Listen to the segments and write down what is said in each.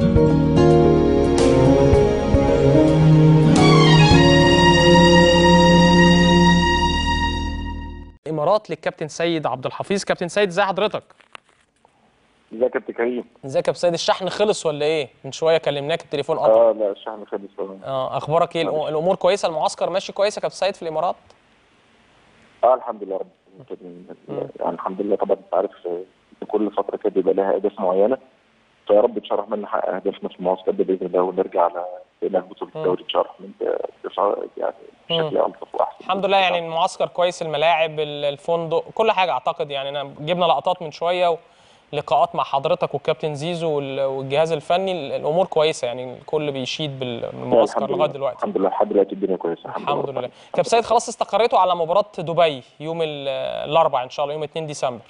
الامارات للكابتن سيد عبد الحفيظ كابتن سيد ازي حضرتك ازيك يا كابتن كريم؟ ازيك يا كابتن سيد الشحن خلص ولا ايه من شويه كلمناك التليفون قطع اه لا الشحن خلص طبعا اه اخبارك ايه الأم- الامور كويسه المعسكر ماشي كويس يا كابتن سيد في الامارات اه الحمد لله رب العالمين. يعني الحمد لله طبعا انت عارف آه، كل فتره كده بيبقى لها اهداف معينه فيا رب ان شاء الله الرحمن نحقق اهدافنا في المعسكر ده باذن الله ونرجع على الى بطوله الدوري ان شاء الله الرحمن تصع- يعني بشكل الطف واحسن الحمد لله يعني المعسكر كويس الملاعب ال- الفندق كل حاجه اعتقد يعني انا جبنا لقطات من شويه لقاءات مع حضرتك والكابتن زيزو وال- والجهاز الفني ال- الامور كويسه يعني الكل بيشيد بالمعسكر الحمد لغايه لله. دلوقتي الحمد لله لحد دلوقتي الدنيا كويسه الحمد لله كابتن سيد خلاص استقريتوا على مباراه دبي يوم ال- الاربعاء ان شاء الله يوم 2 ديسمبر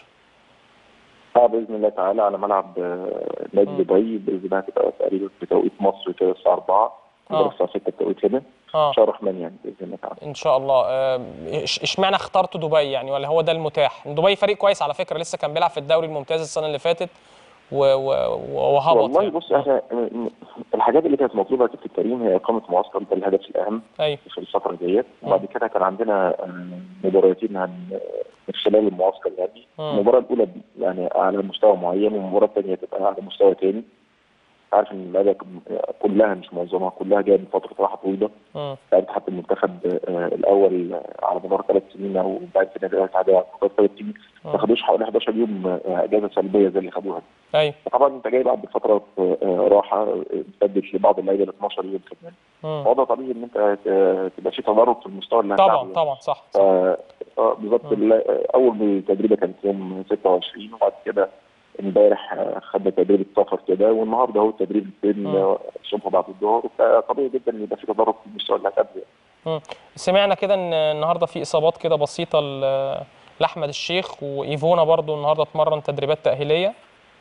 اه باذن الله تعالى على ملعب آه، نادي دبي باذن الله هتبقى تقريبا في توقيت مصر كده الساعه 4 آه. الساعه 6 التوقيت هنا اه ان شاء الله الرحمن يعني باذن الله تعالى ان شاء الله آه، إش- اشمعنى اخترتوا دبي يعني ولا هو ده المتاح دبي فريق كويس على فكره لسه كان بيلعب في الدوري الممتاز السنه اللي فاتت و- و- وهبط والله يعني. بص احنا الحاجات اللي كانت مطلوبه يا كابتن كريم هي اقامه معسكر ده الهدف الاهم ايوه في الفتره ديت وبعد كده كان عندنا آه، مباراتين عن من خلال المعسكر يعني مم. المباراه الاولى يعني على مستوى معين والمباراه الثانيه تبقى على مستوى ثاني عارف ان اللعبه كلها مش معظمها كلها جايه من فتره راحه طويله مم. يعني حتى المنتخب آه، الاول آه، على مدار ثلاث سنين او بعد كده دلوقتي على مدار ثلاث سنين ما خدوش حوالي 11 يوم آه، اجازه سلبيه زي اللي خدوها ايوه طبعا انت جاي بعد فتره آه، راحه آه، امتدت لبعض اللعيبه ل 12 يوم كمان مم. وضع طبيعي ان انت ت- تبقى في تدرج في المستوى اللي طبعا هتلعبه. طبعا صح ف- آه، بالظبط ال- اول تدريبه كانت يوم 26 وبعد كده امبارح آه، خدنا تدريب سفر كده والنهارده هو التدريب الثاني مم. آه، الصبح بعد الظهر فطبيعي جدا ان يبقى في تدرج في المستوى اللي هتقابله مم. سمعنا كده ان النهارده في اصابات كده بسيطه ل- لاحمد الشيخ وايفونا برضو النهارده اتمرن تدريبات تاهيليه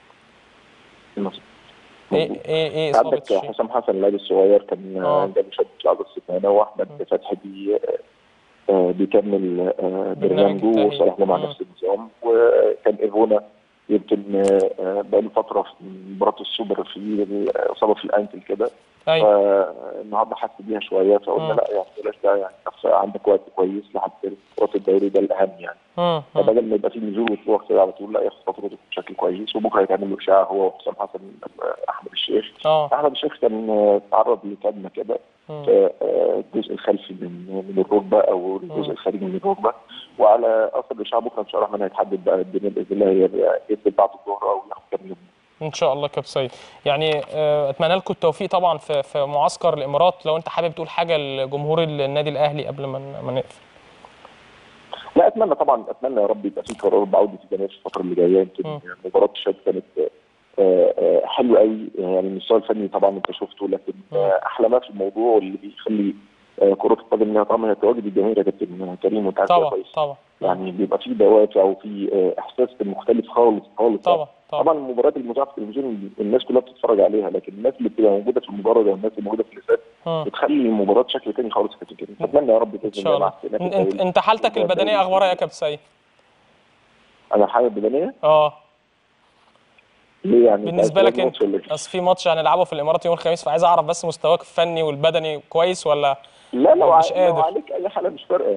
ايه ايه ايه اصابه عندك الشيخ حسام حسن اللاعب الصغير كان آه. آه، جاب شد في العضله السمانه واحمد فتحي بي آه، بيكمل آه، برنامجه التأهيل. وصلاح مع مم. نفس النظام وكان ايفونا يمكن آه، بقاله فتره في مباراه السوبر في الاصابه في الانكل كده ايوه فالنهارده حس بيها شويه فقلنا مم. لا يعني بلاش ده يعني نفس- عندك وقت كويس لحد مباراه الدوري ده الاهم يعني مم. مم. فبدل ما يبقى في نزول وطلوع كده على طول لا ياخد فترته بشكل كويس وبكره يتعمل له اشعه هو وحسام حسن آه، احمد الشيخ اه احمد الشيخ كان آه، تعرض لكدمه كده مم. في آه، الجزء الخلفي من من الركبه او الجزء الخارجي من الركبه وعلى اثر الاشعه بكره ان شاء الله الرحمن هيتحدد بقى الدنيا باذن الله هي ينزل بعد الظهر او ياخد كام يوم ان شاء الله كابتن سيد يعني آه، اتمنى لكم التوفيق طبعا في في معسكر الامارات لو انت حابب تقول حاجه لجمهور النادي الاهلي قبل ما ن- ما نقفل لا اتمنى طبعا اتمنى يا رب يبقى في قرار بعوده الجماهير في الفتره اللي جايه يمكن مم. مباراه الشباب كانت آه، آه، حلوه قوي يعني المستوى الفني طبعا انت شفته لكن آه، احلى ما في الموضوع واللي بيخلي آه، كره القدم انها طبعا هي تواجد الجماهير يا كابتن كريم وانت عارف ده طبعا كويس طبعا يعني بيبقى في دوافع وفي آه، احساس مختلف خالص خالص طبعا طبعا طبعا المباريات المذاعه في التلفزيون الناس كلها بتتفرج عليها لكن الناس اللي بتبقى موجوده في المباراه ده والناس اللي موجوده في الاستاد مم. بتخلي المباراه شكل تاني خالص يا كابتن كريم اتمنى يا رب ان باذن شاء الله مع الله استئناف انت الدوري. انت حالتك البدنيه اخبارها إيه يا كابتن سيد انا حالة بدنيه اه ليه يعني بالنسبه لك انت الماتش ولا إيه؟ اصل في ماتش هنلعبه في الامارات يوم الخميس فعايز اعرف بس مستواك الفني والبدني كويس ولا لا لو مش ع- قادر. لو عليك اي حاله مش فارقه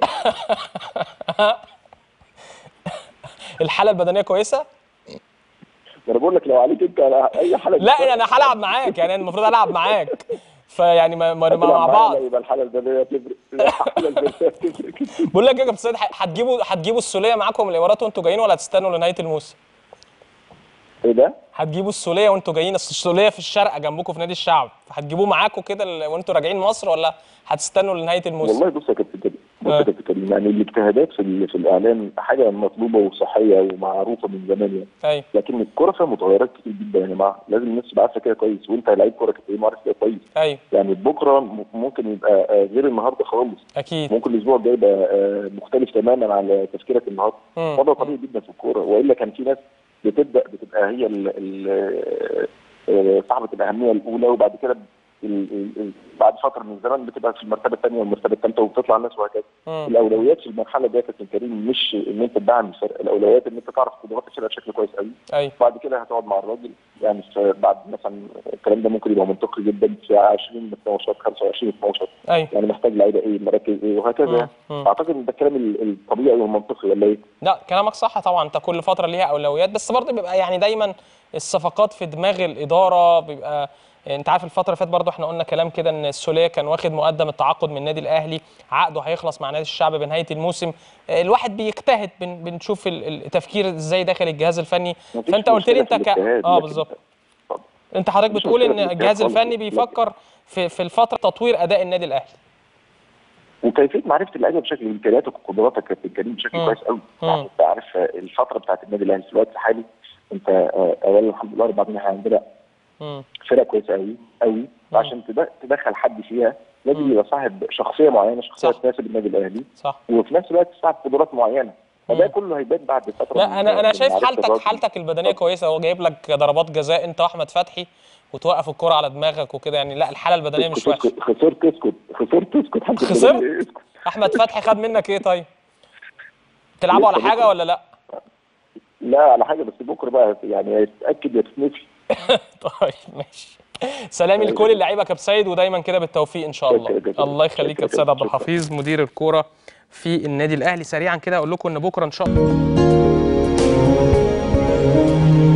الحاله البدنيه كويسه انا بقول لك لو عليك انت على اي حاله مش لا فارقة. انا هلعب معاك يعني أنا المفروض العب معاك فيعني ما ما- هتلعب مع معايا، بعض لا يبقى الحاله البدنيه تفرق لا، الحاله البدنيه تفرق بقول لك إيه يا كابتن سيد هتجيبوا هتجيبوا السوليه معاكم الامارات وانتوا جايين ولا هتستنوا لنهايه الموسم؟ ايه ده؟ هتجيبوا السوليه وانتوا جايين اصل السوليه في الشارقه جنبكم في نادي الشعب فهتجيبوه معاكم كده ال- وانتوا راجعين مصر ولا هتستنوا لنهايه الموسم؟ والله بص يا كابتن كريم بص آه. يا كابتن كريم يعني الاجتهادات في, ال- في الاعلام حاجه مطلوبه وصحيه ومعروفه من زمان يعني ايوه لكن الكوره فيها متغيرات كتير جدا يا جماعه لازم الناس تبقى عارفه كده كويس وانت لعيب كوره كابتن عارف كده كويس ايوه يعني بكره م- ممكن يبقى آه، غير النهارده خالص اكيد ممكن الاسبوع الجاي يبقى آه، مختلف تماما على تفكيرك النهارده مم. وضع طبيعي جدا في الكوره والا كان في ناس بتبدا بتبقى هي ال- ال- آه، صاحبه الاهميه الاولى وبعد كده ال- ال- ال- بعد فتره من الزمن بتبقى في المرتبه الثانيه والمرتبه الثالثه وبتطلع الناس وهكذا مم. الاولويات في المرحله ديت يا كابتن كريم مش ان انت تدعم الفرقه الاولويات ان انت تعرف قدرات الفرقه بشكل كويس قوي ايوه بعد كده هتقعد مع الراجل يعني في بعد مثلا الكلام ده ممكن يبقى منطقي جدا في 20 12 25 12 ايوه يعني محتاج لعيبه ايه مراكز ايه وهكذا مم. يعني. مم. اعتقد ان ده الكلام ال- الطبيعي والمنطقي ولا ايه؟ لا كلامك صح طبعا انت كل فتره ليها اولويات بس برضه بيبقى يعني دايما الصفقات في دماغ الاداره بيبقى انت عارف الفتره اللي فاتت برضه احنا قلنا كلام كده ان السوليه كان واخد مقدم التعاقد من النادي الاهلي عقده هيخلص مع نادي الشعب بنهايه الموسم الواحد بيجتهد بن بنشوف ال- التفكير ازاي داخل الجهاز الفني مفيش فانت قلت لي مشكلة انت في ك... الاجتهاد، اه لكن- بالظبط اتفضل. انت حضرتك مفيش بتقول مشكلة ان في الاجتهاد الجهاز خالص، الفني لكن- بيفكر في في الفتره تطوير اداء النادي الاهلي وكيفيه معرفه اللعيبه بشكل امكانياتك وقدراتك يا كابتن كريم بشكل مم. كويس قوي مم. يعني انت عارف آه، الفتره بتاعت النادي الاهلي في الوقت الحالي انت آه، اولا الحمد لله رب العالمين احنا عندنا مم. فرقه كويسه قوي قوي وعشان تد- تدخل حد فيها لازم يبقى صاحب شخصيه معينه شخصيه صح. تناسب النادي الاهلي صح وفي نفس الوقت صاحب قدرات معينه فده مم. كله هيبان بعد فتره لا من- انا انا من شايف معرفة حالتك الراجل. حالتك البدنيه كويسه هو جايب لك ضربات جزاء انت واحمد فتحي وتوقف الكره على دماغك وكده يعني لا الحاله البدنيه مش وحشه اسكت- خسرت اسكت خسرت اسكت الحمد لله. خسرت؟ اسكت. احمد فتحي خد منك ايه طيب تلعبوا على لسه حاجه بكرة. ولا لا لا على حاجه بس بكره بقى يعني يتاكد يا تتنسي طيب ماشي سلامي لكل اللعيبه يا كابتن سيد ودايما كده بالتوفيق ان شاء الله شكرا جدا. الله يخليك يا شكرا كابتن سيد عبد جدا. الحفيظ مدير الكوره في النادي الاهلي سريعا كده اقول لكم ان بكره ان شاء الله